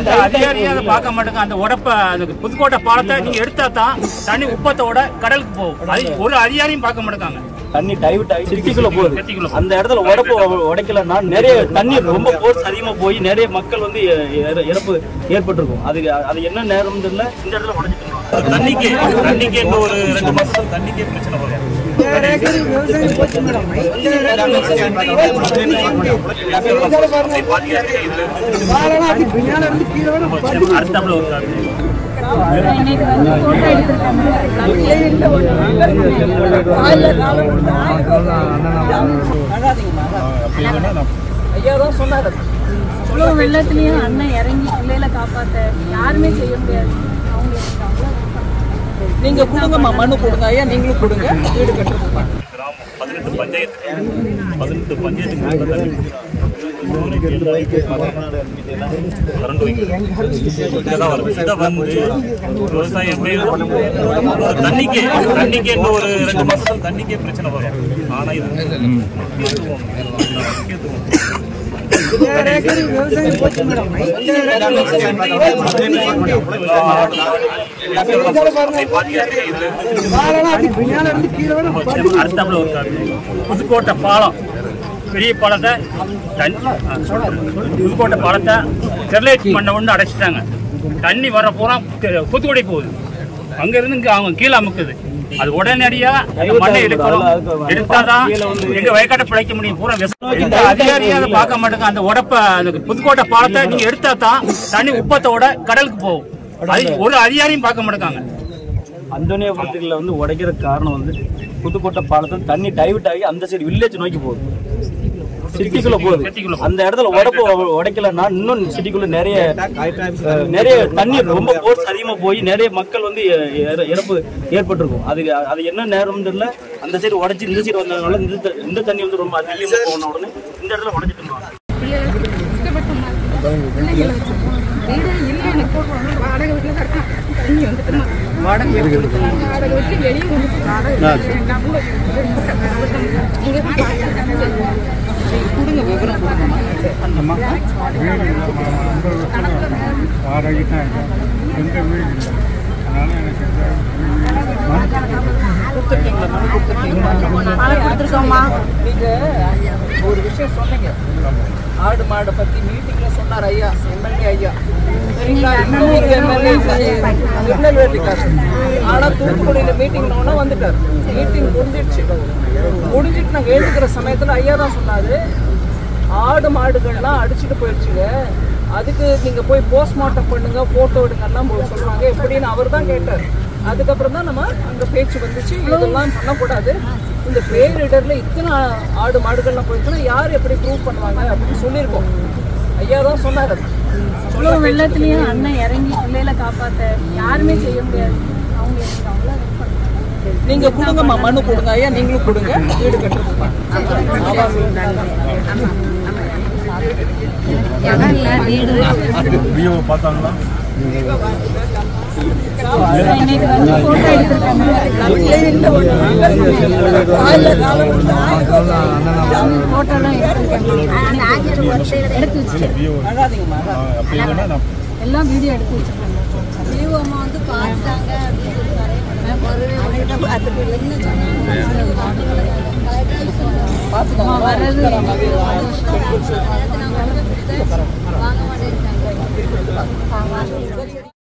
இந்த அதிகாரியும் அதை பார்க்க மாட்டேங்க அந்த உடப்ப அந்த புதுக்கோட்டை பாலத்தை நீங்க எடுத்தா தான் தண்ணி உப்பத்தோட கடலுக்கு போகும் அது ஒரு அதிகாரியும் பார்க்க மாட்டேங்காங்க தண்ணி டைவர்ட் ஆகி சிட்டிக்குள்ள போகுது சிட்டிக்குள்ள போகுது. அந்த இடத்துல உடப்பு உடைக்கலன்னா நிறைய தண்ணி ரொம்ப போர்ஸ் அதிகமா போய் நிறைய மக்கள் வந்து இ- இற- இறப்பு ஏற்பட்டிருக்கும் அது அது என்ன நேரம் தெரியல இந்த இடத்துல உடைச்சிட்டு இருக்காங்க. தண்ணிக்கு தண்ணிக்கு இன்னும் ஒரு ரெண்டு மாசம் தண்ணிக்கே பிரச்சனை வரும் அடுத்தாப்புல ஒரு காரணம். இன்னைக்கு வந்து போட்டோ எடுத்திருக்காங்க இவ்வளோ வெள்ளத்துலயும் அண்ணன் இறங்கி பிள்ளைகளை காப்பாத்த யாருமே செய்ய முடியாது அவங்க எனக்கு அவ்வளோ நீங்க கொடுங்கம்மா மனு கொடுங்க ஐயா நீங்களும் கொடுங்க வீடு கட்டுறதுக்கு கிராமம் பதினெட்டு பஞ்சாயத்து பதினெட்டு பஞ்சாயத்து கரண்ட் இதெல்லாம் வரும் இதை வந்து விவசாயம் எப்படி இருக்கும்? தண்ணிக்கு தண்ணிக்கு இன்னும் ஒரு ரெண்டு மாசம் தண்ணிக்கே பிரச்சனை வரும் ஆனா இது முக்கியத்துவம் முக்கியத்துவம் அடுத்தாப்புல ஒரு காரணம். புதுக்கோட்டை பாலம் பெரிய பாலத்தை தண்ணி ஆ, சொல்றேன். புதுக்கோட்டை பாலத்தை ஸ்டெர்லைட் பண்ண ஒன்று அடைச்சிட்டாங்க தண்ணி வர பூரா கு- தூத்துக்குடி போகுது அங்க இருந்து இங்க அவங்க கீழே அமுக்குது அது உடனடியா அந்த மண்ணை எடுக்கணும் எடுத்தாதான் எங்க வயக்காட்டை பிழைக்க முடியும் பூரா விவசாயம். இந்த அதிகாரியும் அதை பார்க்க மாட்டேங்க அந்த உடப்ப அந்த புதுக்கோட்டை பாலத்தை நீங்க எடுத்தா தான் தண்ணி உப்பத்தோட கடலுக்கு போகும் அது ஒரு அதிகாரியும் பார்க்க மாட்டேங்காங்க அந்தோனியாபுரத்துல வந்து உடைக்கிற காரணம் வந்து புதுக்கோட்டை பாலத்துல தண்ணி டைவர்ட் ஆகி அந்த சைடு வில்லேஜ் நோக்கி போகுது சிட்டிக்குள்ள போகுது சிட்டிக்குள்ள போகுது. அந்த இடத்துல உடப்பு உடைக்கலன்னா இன்னும் சிட்டிக்குள்ள நிறைய அஹ், நிறைய தண்ணி ரொம்ப போர்ஸ் அதிகமா போய் நிறைய மக்கள் வந்து இ- இற- இறப்பு ஏற்பட்டிருக்கும் அது அது என்ன நேரம் தெரியல அந்த சைடு உடைச்சு இந்த சைடு வந்ததுனால இந்த த- இந்த தண்ணி வந்து ரொம்ப அதிகமா போன உடனே இந்த இடத்துல உடைச்சிட்டு இருந்தாங்க வீடு இல்லை எனக்கு வாடகை வீட்டில் கிடக்கும் தண்ணி வந்துட்டுமா வாடகை வாடகை விட்டு வெளியே வந்து வாடகை இங்கே கொடுங்க விவரம் கொடுங்கம்மா வாடகை தான் இருக்கு எந்த வீடு இல்லை அதனால எனக்கு கொடுத்துருக்கீங்களா மனு கொடுத்துருக்கீங்களா நீங்க ஒரு விஷயம் சொன்னீங்க ஆடு மாடை பத்தி மீட்டிங்ல சொன்னார் ஐயா எம்எல்ஏ ஐயா சரிங்களா இன்னொரு எம்எல்ஏ திருநெல்வேலி காசு ஆனா தூத்துக்குடியில மீட்டிங் ஒன்று வந்துட்டார் மீட்டிங் முடிஞ்சிடுச்சு முடிஞ்சிட்டு நாங்க எழுதுக்கிற சமயத்துல ஐயா தான் சொன்னாரு ஆடு மாடுகள்லாம் அடிச்சுட்டு போயிடுச்சுங்க அதுக்கு நீங்க போய் போஸ்ட்மார்ட்டம் பண்ணுங்க போட்டோ எடுங்கலாம் சொல்றாங்க எப்படின்னு அவர் தான் கேட்டார் அதுக்கப்புறம் தான் நம்ம அங்க பேச்சு வந்துச்சு இதெல்லாம் பண்ணக்கூடாது இந்த பேரிடர்ல இத்தனை ஆடு மாடுகள்லாம் போயிடுச்சுன்னா யார் எப்படி ப்ரூவ் பண்ணுவாங்க அப்படின்னு சொல்லியிருக்கோம் ஐயா தான் சொன்னார் அது. இவ்வளோ வெள்ளத்துலயும் அண்ணன் இறங்கி பிள்ளைகளை காப்பாத்த யாருமே செய்ய முடியாது அவங்க எனக்கு அவ்வளோ ஹெல்ப் பண்ணுறாங்க நீங்க கொடுங்கம்மா மனு கொடுங்க ஐயா நீங்களும் கொடுங்க வீடு கட்டுறதுக்கு விஓ பார்த்தாங்களா இன்னைக்கு வந்து போட்டோ எடுத்திருக்காங்க போட்டோலாம் எடுத்திருக்காங்க எடுத்து வச்சுட்டு விஓ அழாதீங்கம்மா அப்படி இல்லைன்னா நான் எல்லாம் வீடியோ எடுத்து வச்சிருக்காங்க லீவ் அம்மா வந்து பார்த்துட்டாங்க அப்படின்னு சொல்லிட்டாரு நான் வரவே உடனே பார்த்துட்டு என்ன சொன்னாங்க பார்த்துக்கோங்க வர்றது வாங்க மாட்டேன்ட்டாங்க